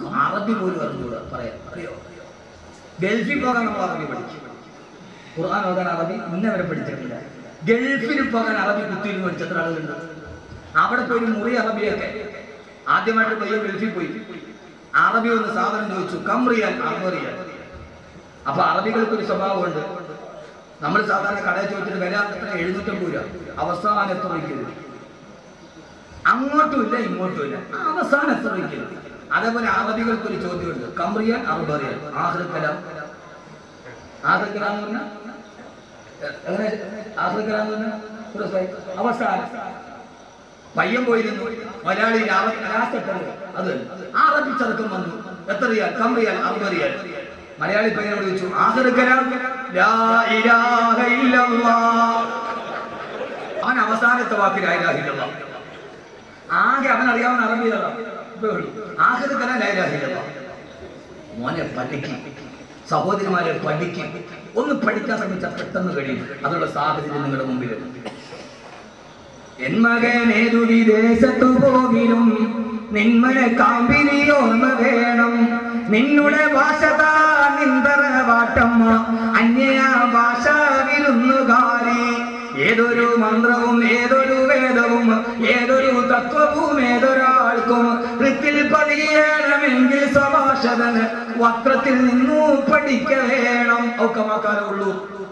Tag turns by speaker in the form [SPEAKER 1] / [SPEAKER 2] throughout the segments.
[SPEAKER 1] നമുക്ക് അറബി പോലും അറിഞ്ഞൂടാ പറയാം അറിയോ ഗൾഫിൽ പോകാൻ നമ്മൾ അറബി പഠിച്ചു ഖുർആൻ ഓതാൻ അറബി മുന്നേ വരെ പഠിച്ചിട്ടില്ല ഗൾഫിൽ പോകാൻ അറബി കുത്തിയിരുന്ന് പഠിച്ച എത്ര ആളുകളുണ്ട് അവിടെ പോയി ഒരു മുറി അറബിയൊക്കെ ആദ്യമായിട്ട് പയ്യൻ ഗൾഫിൽ പോയി അറബി ഒന്ന് സാധനം ചോദിച്ചു കമ്രിയാൻ അറബറിയാൻ അപ്പൊ അറബികൾക്ക് ഒരു സ്വഭാവമുണ്ട് നമ്മൾ സാധാരണ കടയിൽ ചോദിച്ചിട്ട് വില എത്ര എഴുന്നൂറ്റമ്പത് രൂപ അവസാനം എത്ര വയ്ക്കരുത് അങ്ങോട്ടും ഇല്ല ഇങ്ങോട്ടും ഇല്ല അവസാനം എത്ര വയ്ക്കരുത് അതേപോലെ അറബികൾക്ക് ഒരു ചോദ്യമുണ്ട് കമ്രിയാൻ അറബറിയാൻ ആഹ്ലക്കലാം ആഹ്ലക്കലാം എന്ന് പറഞ്ഞാൽ എങ്ങനെ ആഹ്ലക്കലാം എന്ന് പറഞ്ഞാൽ സുരസായി അവസാനം പയ്യൻ പോയിരുന്നു മലയാളി ലാസ്റ്റെട്ടത് അത് അറബി ചെറുക്കം വന്നു എത്രയാൽ കമ്രിയാൽ അറുപറിയാൽ മലയാളി പയ്യനോട് ചോദിച്ചു ആഹ്ലക്കലാം ലാ ഇലാഹ ഇല്ലല്ലാഹ് അവൻ അവസാനത്തെ വാക്ക് ലാ ഇലാഹ ഇല്ലല്ലാഹ് ആകെ അവൻ അറിയാവുന്ന അറബിയല്ല ആഹ്ലക്കല ലാ ഇലാഹ ഇല്ലല്ലാഹ് മോനെ പഠിക്കും സഹോദരിമാരെ പഠിക്കും ഒന്ന് പഠിക്കാൻ ശ്രമിച്ചാൽ പെട്ടെന്ന് കഴിയും അതിനുള്ള സാഹചര്യം നിങ്ങളുടെ മുമ്പിലുണ്ട് എൻ മകനേതു വിദേശത്തു പോകിലും നിന്മനെ കാമ്പിനി ഓർമ്മ വേണം നിന്നുടെ ഭാഷ താ നിന്തറ വാട്ടമ്മ അന്യ ഭാഷ വിരുന്നുകാരി ഏതൊരു മന്ത്രവും ഏതൊരു വേദവും ഏതൊരു തത്വവും ഏതൊരാൾക്കും വൃത്തിൽ പതിയണമെങ്കിൽ സ്വഭാഷതന് വക്രത്തിൽ നിന്നു പഠിക്ക വേണം ഒക്കെ മാക്കാനേ ഉള്ളൂ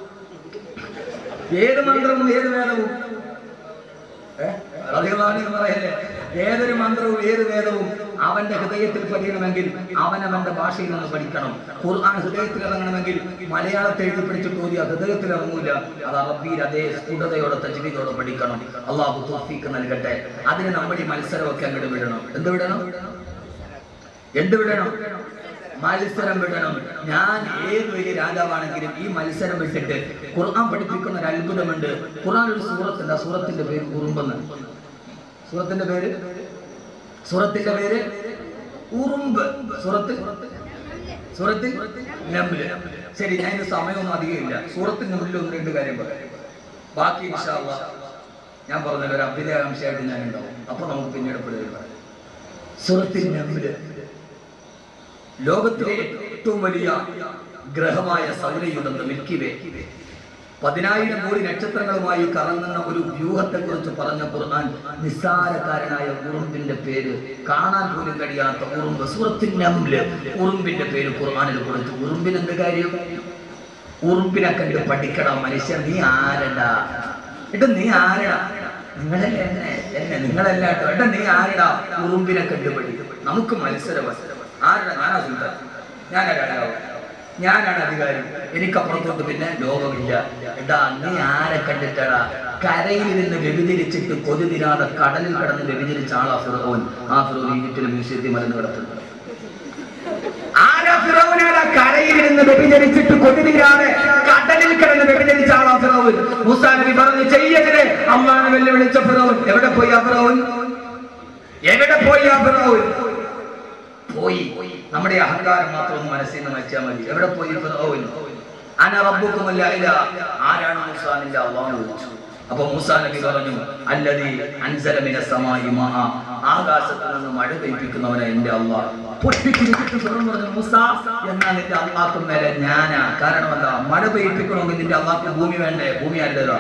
[SPEAKER 1] ഏത് മന്ത്രവും ഏത് വേദവും ഏ? റളിയല്ലാഹു അൻഹു പറയല്ലേ ഏതൊരു മന്ത്രവും ഏത് വേദവും അവന്റെ ഹൃദയത്തിൽ പഠിക്കണമെങ്കിൽ അവൻ അവന്റെ ഭാഷയിൽ നിന്ന് പഠിക്കണം ഖുർആൻ ഹൃദയത്തിൽ ഇറങ്ങണമെങ്കിൽ മലയാളത്തെ എഴുതി പിടിച്ചിട്ട് ഓതി ആ ഹൃദയത്തിൽ ഇറങ്ങൂല അത് അറബിയിൽ അതേ സ്ഫുടതയോടെ തജ്വീദോടെ പഠിക്കണം അള്ളാഹു തോഫീക്ക് നൽകട്ടെ അതിന് നമ്മൾ ഈ മത്സരമൊക്കെ അങ്ങോട്ട് വിടണം എന്ത് വിടണം എന്ത് വിടണം മത്സരം വിടണം ഞാൻ ഏത് വലിയ രാജാവാണെങ്കിലും ഈ മത്സരം വിട്ടിട്ട് ഖുർആൻ പഠിപ്പിക്കുന്ന ഒരു അത്ഭുതമുണ്ട് ഖുർആൻ ഒരു സൂറത്തുണ്ട് ആ സൂറത്തിന്റെ പേര് ഉറുമ്പെന്ന് സൂറത്തിന്റെ പേര് സൂറത്തിന്റെ പേര് ഉറുമ്പ് സൂറത്ത് സൂറത്തിൽ നമ്ല് ശരി ഞാൻ ഇത് സമയമൊന്നും അധികമില്ല സൂറത്തിൽ നമ്ലിൽ ഒന്ന് രണ്ട് കാര്യം പറയാം ബാക്കി ഇൻഷാ അല്ലാഹ് ഞാൻ പറഞ്ഞല്ലോ ഒരു അഭ്യുദയാംശമായിട്ട് ഞാൻ ഉണ്ടാവും അപ്പൊ നമുക്ക് പിന്നീട് പിള്ളേർ പറയാം സൂറത്തിൽ നമ്ല് ലോകത്തിലെ ഏറ്റവും വലിയ ഗ്രഹമായ സൗരയുഗം മിൽക്കി വേ പതിനായിരം കോടി നക്ഷത്രങ്ങളുമായി കറങ്ങുന്ന ഒരു വ്യൂഹത്തെ കുറിച്ച് പറഞ്ഞ ഖുർആൻ നിസ്സാരക്കാരനായ ഉറുമ്പിന്റെ പേര് കാണാൻ പോലും കഴിയാത്ത ഉറുമ്പ് സൂറത്തിൻ നംല് ഉറുമ്പിന്റെ പേര് ഖുർആനിൽ കൊടുത്തു ഉറുമ്പിന് എന്ത് കാര്യം ഉറുമ്പിനെ കണ്ട് പഠിക്കണം മനുഷ്യൻ നീ ആരടാ എട്ട് നീ ആരടാ നിങ്ങളല്ലേ എന്നെ എന്നെ നിങ്ങളല്ല കേട്ടോ എട്ടാ നീ ആരടാ ഉറുമ്പിനെ കണ്ട് പഠിക്കും നമുക്ക് മത്സരം ആരടാ ഞാനാ സുൽത്താൻ ഞാനാ രാജാവ് ഞാനാണ് അധികാരി എനിക്കപ്പുറത്തോട്ട് പിന്നെ ലോകമില്ല എടാ നീ ആരെ കണ്ടിട്ടടാ കരയിൽ നിന്ന് വ്യഭിചരിച്ചിട്ട് കൊതി തിരാതെ കടലിൽ കിടന്ന് വ്യഭിചരിച്ച ആളാ ഫിറോൻ ആ ഫിറോൻ ഈജിപ്തിലെ മ്യൂസിയത്തിൽ മലന്ന് കിടത്തുന്നത് ആരാ ഫിറോനാണ് കരയിൽ നിന്ന് വ്യഭിചരിച്ചിട്ട് കൊതിരാതെ കടലിൽ കിടന്ന് വ്യഭിചരിച്ച ആളാ ഫിറോൻ മൂസാ നബി പറഞ്ഞു ചെയ്യരുത് അള്ളാഹ് വെല്ലുവിളിച്ച ഫിറോൻ എവിടെ പോയി ആ ഫിറോൻ എവിടെ പോയി ആ ഫിറോൻ പോയി നമ്മുടെ അഹങ്കാരം മാത്രം ഒന്ന് മനസ്സിൽ നിന്ന് വെച്ചാൽ മതി എവിടെ പോയി ഫിറോൻ അന റബ്ബുക്കുമല്ല ഇല ആരാണ് മൂസാ നിന്റെ അള്ളാഹ് വിളിച്ചു അപ്പൊ മൂസാ നബി പറഞ്ഞു അല്ലതി അൻസല മിന സമായി മഹ ആകാശത്ത് നിന്ന് മഴ പെയ്പ്പിക്കുന്നവനെ എന്റെ അള്ളാഹ് പൊട്ടിച്ചിരിച്ചിട്ട് ഫിറോൻ പറഞ്ഞു മൂസ എന്നാ നിന്റെ അള്ളാഹ്ക്ക് മേലെ ഞാനാ കാരണം എന്താ മഴ പെയ്പ്പിക്കണമെങ്കിൽ നിന്റെ അള്ളാഹ്ക്ക് ഭൂമി വേണ്ടേ ഭൂമി ആരുടേതാ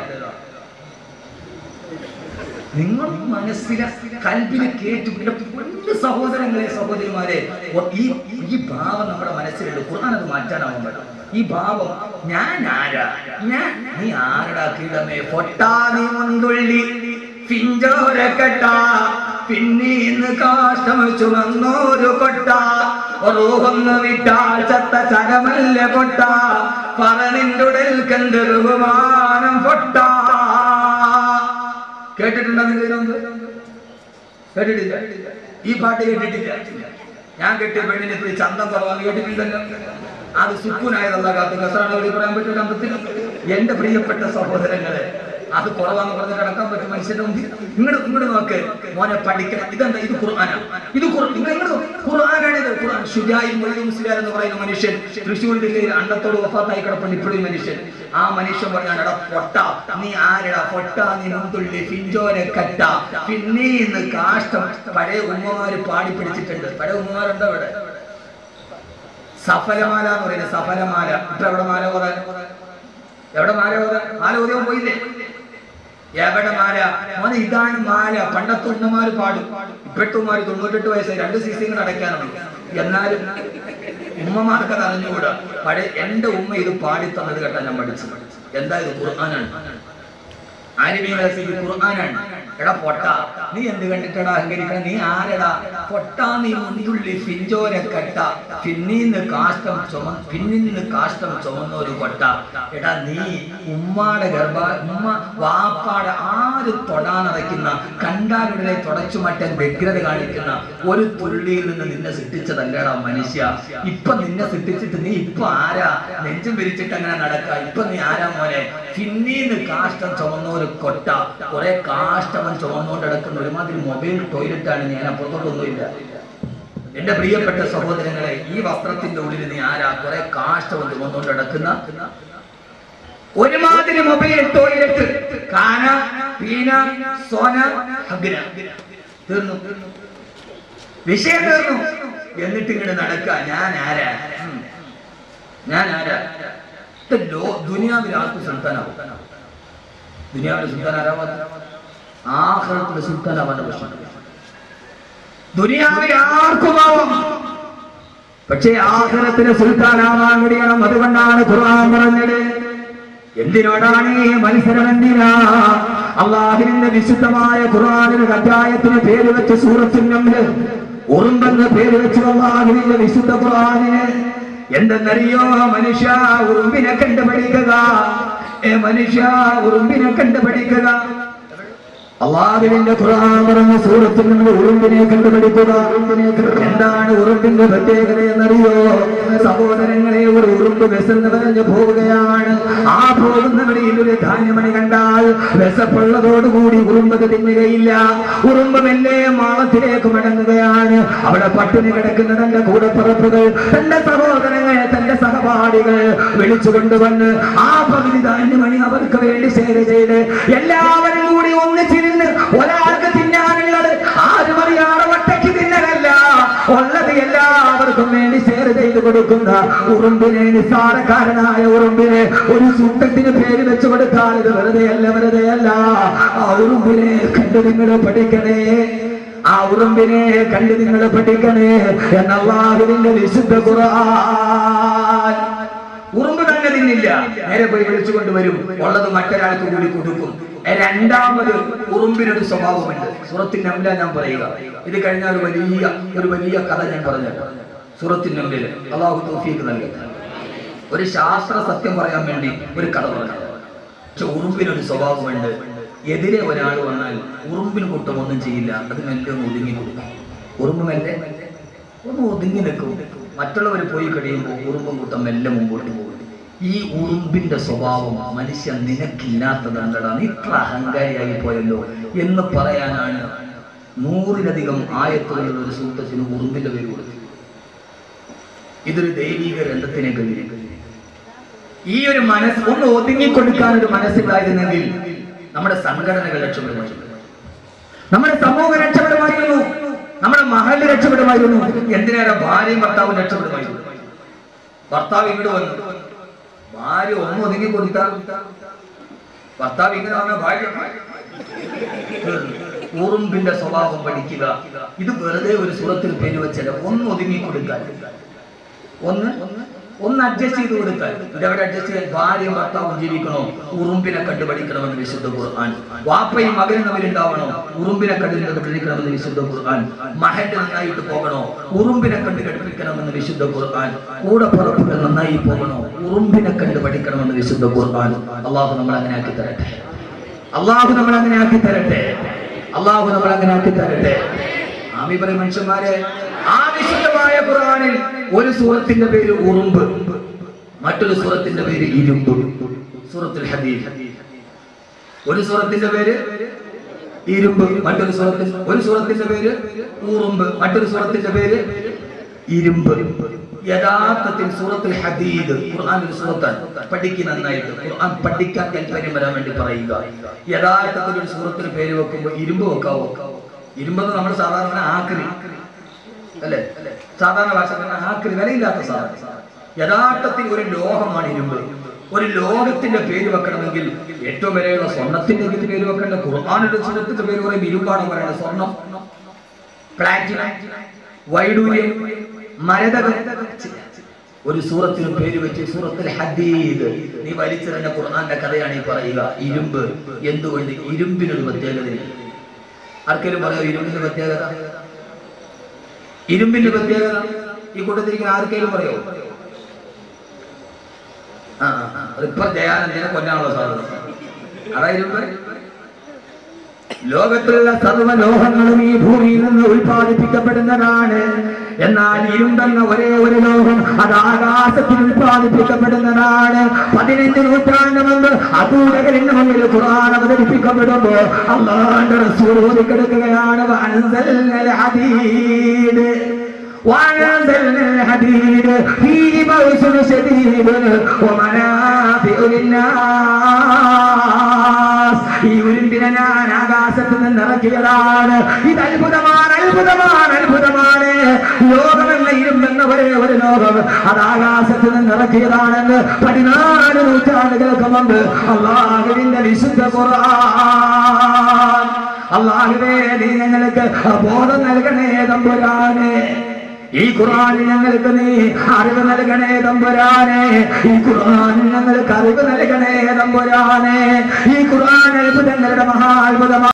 [SPEAKER 1] നിങ്ങൾ മനസ്സിലെ കൽബിനെ കേട്ടു പിന്നെ പൊന്നു സഹോദരങ്ങളെ സഹോദരിമാരെ ഒ- ഈ ഈ ഭാവം നമ്മുടെ മനസ്സിലുണ്ട് ഖുർആൻ അത് മാറ്റാനാവും വേണം ഈ ഭാവം ഞാൻ ആരാ ഞാൻ നീ ആരടാ കിടമേ പൊട്ടാ നീ മുന്തുള്ളി പിഞ്ചോര കെട്ട പിന്നീന്ന് കാഷ്ടം ചുമന്നോരു കൊട്ട റൂഹൊന്ന് വിട്ടാൽ ചത്ത ചരമല്ല കൊട്ട പറനിന്റുടൽ കണ്ട് ബഹുമാനം പൊട്ട കേട്ടിട്ടുണ്ടോ നിങ്ങൾ ഇതിനു മുമ്പ് കേട്ടിട്ടില്ല ഈ പാട്ട് കേട്ടിട്ടില്ല ഞാൻ കെട്ടിയ പെണ്ണിനെ ഇത്തിരി ചന്തം കുറവാന്ന് കേട്ടിട്ടില്ലല്ലോ അത് സുക്കൂനായതല്ല കാത്തു കസാണ് പറയാൻ പറ്റില്ല അമ്പത്തിൽ എന്റെ പ്രിയപ്പെട്ട സഹോദരങ്ങളെ അത് കുറവാന്ന് പറഞ്ഞ് കിടക്കാൻ പറ്റും മനുഷ്യന്റെ മുമ്പിൽ ഇങ്ങോട്ട് ഇങ്ങോട്ട് നോക്ക് മോനെ പഠിക്കണം ഇതെന്താ ഇത് ഖുർആനാ ഇത് ഖുർ- നിങ്ങൾ ഇങ്ങോട്ട് ഖുർആനാണ് ഇത് ഖുർആൻ ഷുജായി മൊഴി മുസ്ലിയാർ എന്ന് പറയുന്ന മനുഷ്യൻ തൃശ്ശൂർ ജില്ലയിൽ അണ്ടത്തോട് വഫാത്തായി കിടപ്പുണ്ട് ഇപ്പോഴും ഈ മനുഷ്യൻ ആ മനുഷ്യൻ പറഞ്ഞാണ് എടാ പൊട്ട നീ ആരെടാ പൊട്ട നീ മുന്തുള്ളി പിഞ്ചോനെ കട്ട പിന്നീന്ന് കാഷ്ടം പഴയ ഉമ്മമാര് പാടി പിടിച്ചിട്ടുണ്ട് പഴയ ഉമ്മമാരുണ്ടോ ഇവിടെ സഫലമാല എന്ന് പറയുന്നത് സഫലമാല ഇപ്പൊ എവിടെ മാല ഓതാൻ എവിടെ മാല ഓതാൻ മാല ഓതിയോ പോയില്ലേ എവിടെ മാല മോനെ ഇതാണ് മാല പണ്ടത്തെ ഉമ്മമാര് പാടും ഇപ്പോഴത്തുമാര് തൊണ്ണൂറ്റെട്ട് വയസ്സായി രണ്ട് സീസിങ്ങൾ അടയ്ക്കാനുണ്ട് എന്നാലും ഉമ്മമാർക്ക് അത് അറിഞ്ഞുകൂടാ പഴയ എന്റെ ഉമ്മ ഇത് പാടി തന്നത് കേട്ടാ ഞാൻ പഠിച്ചത് എന്താ ഇത് ഖുർആനാണ് ആലിമീൻ റസീൽ ഖുർആനാണ് എടാ പൊട്ട നീ എന്ത് കണ്ടിട്ടടാ അഹങ്കരിക്കണ നീ ആരടാ പൊട്ട നീ മുന്തുള്ളി ഫിഞ്ചോര കട്ട പിന്നീന്ന് കാഷ്ടം ചുമ പിന്നിന്ന് കാഷ്ടം ചുമന്ന ഒരു കൊട്ട എടാ നീ ഉമ്മാടെ ഗർഭ ഉമ്മ വാപ്പാടെ ആര് തൊടാനടയ്ക്കുന്ന കണ്ടാലുടനെ തുടച്ചു മറ്റൻ വ്യഗ്രത കാണിക്കുന്ന ഒരു തുള്ളിയിൽ നിന്ന് നിന്നെ സൃഷ്ടിച്ചതല്ലടാ മനുഷ്യ ഇപ്പൊ നിന്നെ സൃഷ്ടിച്ചിട്ട് നീ ഇപ്പൊ ആരാ നെഞ്ചും വിരിച്ചിട്ട് അങ്ങനെ നടക്ക ഇപ്പൊ നീ ആരാ മോനെ പിന്നീന്ന് കാഷ്ടം ചുമന്ന ഒരു കൊട്ട കുറെ കാഷ്ടവൻ ചുമന്നുകൊണ്ട് കിടക്കുന്ന ഒരുമാതിരി മൊബൈൽ ടോയ്ലറ്റ് ആണ് ഞാൻ അപ്പുറത്തോട്ടൊന്നുമില്ല എന്റെ പ്രിയപ്പെട്ട സഹോദരങ്ങളെ ഈ വസ്ത്രത്തിന്റെ ഉള്ളിൽ നീ ആരാ കുറെ കാഷ്ടവൻ ചുമന്നുകൊണ്ട് കിടക്കുന്ന ഒരുമാതിരി മൊബൈൽ ടോയ്ലറ്റ് കാന പീന സോന ഹഗ്ന തീർന്നു വിഷയം തീർന്നു എന്നിട്ട് ഇങ്ങോട്ട് നടക്ക ഞാൻ ആരാ ഉം. ഞാൻ ആരാ ഇത് ലോ- ദുനിയാവിൽ ആർക്ക് സുൽത്താനാവും ദുനിയാവിലെ സുൽത്താൻ ആരാവാ ആഹ്റത്തിലെ സുൽത്താൻ ആവാന്റെ പ്രശ്നം ദുനിയാവിൽ ആർക്കുമാവാം പക്ഷേ ആഹ്റത്തിലെ സുൽത്താനാവാൻ കഴിയണം അതുകൊണ്ടാണ് ഖുർആൻ പറഞ്ഞത് എന്തിനോടാണ് ഈ മത്സരം എന്തിനാ അള്ളാഹിന്റെ വിശുദ്ധമായ ഖുർആനിന് അധ്യായത്തിന് പേര് വെച്ച് സൂറത്തിനുണ്ട് ഉറുമ്പെന്ന് പേര് വെച്ച് അള്ളാഹിന്റെ വിശുദ്ധ ഖുർആനിന് എന്തെന്നറിയോ മനുഷ്യ ഉറുമ്പിനെ കണ്ട് പഠിക്കുക ഏ മനുഷ്യ ഉറുമ്പിനെ കണ്ട് പഠിക്കുക അള്ളാഹുവിന്റെ ഖുർആൻ പറഞ്ഞ സൂറത്തിൽ നിന്ന് ഉറുമ്പിനെ കണ്ടുപിടിക്കുക എന്താണ് ഉറുമ്പിന്റെ പ്രത്യേകത എന്നറിയോ സഹോദരങ്ങളെ ഒരു ഉറുമ്പ് വിശന്ന് പറഞ്ഞ് പോവുകയാണ് ആ പോകുന്ന വഴിയിൽ ഒരു ധാന്യമണി കണ്ടാൽ വിശപ്പുള്ളതോടുകൂടി ഉറുമ്പത് തിന്നുകയില്ല ഉറുമ്പ് മെല്ലെ മാളത്തിലേക്ക് മടങ്ങുകയാണ് അവിടെ പട്ടിണി കിടക്കുന്ന തന്റെ കൂടപ്പറപ്പുകൾ തന്റെ സഹോദരങ്ങൾ തന്റെ സഹപാഠികൾ വിളിച്ചു കൊണ്ടുവന്ന് ആ പകുതി ധാന്യമണി അവർക്ക് വേണ്ടി ഷെയർ ചെയ്ത് എല്ലാവരും കൂടി ഒന്നിച്ചിരുന്ന് ഒരാൾക്ക് തിന്നാനുള്ളത് ആരും അറിയാതെ ഒറ്റയ്ക്ക് തിന്നലല്ല ഉള്ളത് എല്ലാവർക്കും വേണ്ടി ഷെയർ ചെയ്ത് കൊടുക്കുന്ന ഉറുമ്പിനെ നിസ്സാരക്കാരനായ ഉറുമ്പിനെ ഒരു സൂട്ടത്തിന് പേര് വെച്ച് കൊടുത്താൽ ഇത് വെറുതെ അല്ല വെറുതെ അല്ല ആ ഉറുമ്പിനെ കണ്ടു നിങ്ങൾ പഠിക്കണേ ആ ഉറുമ്പിനെ കണ്ടു നിങ്ങൾ പഠിക്കണേ എന്നല്ലാഹുവിന്റെ വിശുദ്ധ ഖുർആൻ ഉറുമ്പ് തന്നെ തിന്നില്ല നേരെ പോയി വിളിച്ചു കൊണ്ടുവരും ഉള്ളത് മറ്റൊരാൾക്ക് കൂടി കൊടുക്കും രണ്ടാമത് ഉറുമ്പിനൊരു സ്വഭാവമുണ്ട് സൂറത്തിൽ നമ്പില ഞാൻ പറയുക ഇത് കഴിഞ്ഞാൽ ഒരു വലിയ ഒരു വലിയ കഥ ഞാൻ പറഞ്ഞു സൂറത്തിൽ നമ്പില് അള്ളാഹു തോഫീക്ക് നൽകുക ഒരു ശാസ്ത്ര സത്യം പറയാൻ വേണ്ടി ഒരു കഥ പറഞ്ഞു പക്ഷെ ഉറുമ്പിനൊരു സ്വഭാവമുണ്ട് എതിരെ ഒരാൾ വന്നാൽ ഉറുമ്പിന് കൂട്ടം ഒന്നും ചെയ്യില്ല അത് മെല്ലെ ഒന്ന് ഒതുങ്ങി കൊടുക്കും ഉറുമ്പ് മെല്ലെ ഒന്ന് ഒതുങ്ങി നിൽക്കും മറ്റുള്ളവർ പോയി കഴിയുമ്പോൾ ഉറുമ്പും കൂട്ടം മെല്ലെ മുമ്പോട്ട് പോകും ഈ ഉറുമ്പിന്റെ സ്വഭാവം മനുഷ്യൻ നിനക്കില്ലാത്തതെന്തടാ നീ ഇത്ര അഹങ്കാരിയായി പോയല്ലോ എന്ന് പറയാനാണ് നൂറിലധികം ആയത്തുകളുള്ള ഒരു സൂക്തത്തിന് ഉറുമ്പിന്റെ പേര് കൊടുത്തു ഇതൊരു ദൈവിക രംഗത്തിനെ കഴിയും ഈ ഒരു മനസ്സ് ഒന്ന് ഒതുങ്ങിക്കൊടുക്കാൻ ഒരു മനസ്സിലായിരുന്നെങ്കിൽ നമ്മുടെ സംഘടനകൾ രക്ഷപ്പെടുമായിരുന്നു നമ്മുടെ സമൂഹം രക്ഷപ്പെടുമായിരുന്നു നമ്മുടെ മഹല് രക്ഷപ്പെടുമായിരുന്നു എന്തിനേറെ ഭാര്യയും ഭർത്താവും രക്ഷപ്പെടുമായിരുന്നു ഭർത്താവ് ഇങ്ങോട്ട് വന്നു ഭാര്യ ഒന്ന് ഒതുങ്ങി കൊടുത്താൽ ഭർത്താവ് ഇങ്ങനെ വന്ന ഭാര്യ ഉറുമ്പിന്റെ സ്വഭാവം പഠിക്കുക ഇത് വെറുതെ ഒരു സുറത്തിൽ പേര് വെച്ചല്ല ഒന്ന് ഒതുങ്ങി കൊടുക്കാൻ ഒന്ന് ഒന്ന് അഡ്ജസ്റ്റ് ചെയ്ത് കൊടുത്താൽ ഇതെവിടെ അഡ്ജസ്റ്റ് ചെയ്യാൻ ഭാര്യയും ഭർത്താവും ജീവിക്കണോ ഉറുമ്പിനെ കണ്ടു പഠിക്കണമെന്ന് വിശുദ്ധ ഖുർആൻ വാപ്പയും മകനും തമ്മിലുണ്ടാവണോ ഉറുമ്പിനെ കണ്ടു പഠിക്കണമെന്ന് വിശുദ്ധ ഖുർആൻ മഹന്റെ നന്നായിട്ട് പോകണോ ഉറുമ്പിനെ കണ്ട് പഠിക്കണമെന്ന് വിശുദ്ധ ഖുർആൻ കൂടെ പുറപ്പുകൾ നന്നായി പോകണോ ഉറുമ്പിനെ കണ്ട് പഠിക്കണമെന്ന് വിശുദ്ധ ഖുർആൻ അള്ളാഹു നമ്മൾ അങ്ങനെ ആക്കി തരട്ടെ അള്ളാഹു നമ്മൾ അങ്ങനെ ആക്കി തരട്ടെ അള്ളാഹു നമ്മൾ അങ്ങനെ ആക്കി തരട്ടെ ആമി പറയും മനുഷ്യന്മാരെ ആ വിശുദ്ധമായ ഖുർആനിൽ ഒരു സൂറത്തിന്റെ പേര് ഉറുമ്പ് മറ്റൊരു സൂറത്തിന്റെ പേര് ഇരുമ്പ് സൂറത്തുൽ ഹദീദ് ഒരു സൂറത്തിന്റെ പേര് ഇരുമ്പ് മറ്റൊരു സൂറത്തിൽ ഒരു സൂറത്തിന്റെ പേര് ഉറുമ്പ് മറ്റൊരു സൂറത്തിന്റെ പേര് ഇരുമ്പ് യഥാർത്ഥത്തിൽ സൂറത്തുൽ ഹദീദ് ഖുർആൻ ഒരു സൂറത്താണ് പഠിക്കുക നന്നായിട്ട് ഖുർആൻ പഠിക്കാൻ താല്പര്യം വരാൻ വേണ്ടി പറയുക യഥാർത്ഥത്തിൽ ഒരു സൂറത്തിന് പേര് വെക്കുമ്പോൾ ഇരുമ്പ് വെക്കാവോ ഇരുമ്പെന്ന് നമ്മൾ സാധാരണ ആക്രി അല്ലേ സാധാരണ ഭാഷ പറഞ്ഞാൽ ആക്രി വിലയില്ലാത്ത സാധനം യഥാർത്ഥത്തിൽ ഒരു ലോഹമാണ് ഇരുമ്പ് ഒരു ലോകത്തിന്റെ പേര് വെക്കണമെങ്കിൽ ഏറ്റവും വിലയുള്ള സ്വർണത്തിന്റെ ഇതിന് പേര് വെക്കേണ്ട ഖുർആാനുടെ സുരത്തിന്റെ പേര് പറയും ഇരുമ്പാണ് പറയുന്നത് സ്വർണം പ്ലാറ്റിനം വൈഡൂര്യം മരതകം ഒരു സൂറത്തിന് പേര് വെച്ച് സൂറത്തിൽ ഹദീദ് നീ വലിച്ചെറിഞ്ഞ ഖുർആന്റെ കഥയാണ് ഈ പറയുക ഇരുമ്പ് എന്തുകൊണ്ട് ഇരുമ്പിനൊരു പ്രത്യേകതയില്ല ആർക്കെങ്കിലും പറയാം ഇരുമ്പിന്റെ പ്രത്യേകത ഇരുമ്പിന്റെ പ്രത്യേകത ഈ കൂട്ടത്തിരിക്കുന്ന ആർക്കെങ്കിലും പറയോ ആ ആ, ആ. അതിപ്പോ ദയാനന്ദനെ കൊല്ലാനുള്ള സാധ്യത അതാ ഇരുമ്പ് ലോകത്തുള്ള സർവ്വലോഹങ്ങളും ഈ ഭൂമിയിൽ നിന്ന് ഉൽപ്പാദിപ്പിക്കപ്പെടുന്നതാണ് എന്നാൽ ഇരുണ്ടെന്ന ഒരേ ഒരു ലോകം അത് ആകാശത്തിൽ ഉൽപ്പാദിപ്പിക്കപ്പെടുന്നതാണ് പതിനഞ്ച് നൂറ്റാണ്ട് മുമ്പ് അബൂലകരിന് മുമ്പിൽ ഖുർആൻ അവതരിപ്പിക്കപ്പെടുമ്പോ അള്ളാന്റെ റസൂൽ ഓതിക്കെടുക്കുകയാണ് വഅൻസൽനൽ ഹദീദ് وأنزلنا الحديد فيه بأس شديد ومنافع للناس ഈ ഉരുമ്പിനെ ഞാൻ ആകാശത്ത് നിന്ന് ഇറക്കിയതാണ് ഇത് അത്ഭുതമാണ് അത്ഭുതമാണ് അത്ഭുതമാണ് ലോകമെന്ന ഇരുമ്പെന്ന ഒരേ ഒരു ലോകം അത് ആകാശത്ത് നിന്ന് ഇറക്കിയതാണെന്ന് പതിനാല് നൂറ്റാണ്ടുകൾക്ക് മുമ്പ് അള്ളാഹുവിന്റെ വിശുദ്ധ ഖുർആൻ അള്ളാഹുവേ നീ ഞങ്ങൾക്ക് ബോധം നൽകണേ തമ്പുരാനെ ഈ ഖുർആൻ ഞങ്ങൾക്ക് നീ അറിവ് നൽകണേ തമ്പുരാനെ ഈ ഖുർആൻ ഞങ്ങൾക്ക് അറിവ് നൽകണേ തമ്പുരാനെ ഈ ഖുർആൻ അത്ഭുതങ്ങളുടെ മഹാത്ഭുതമാണ്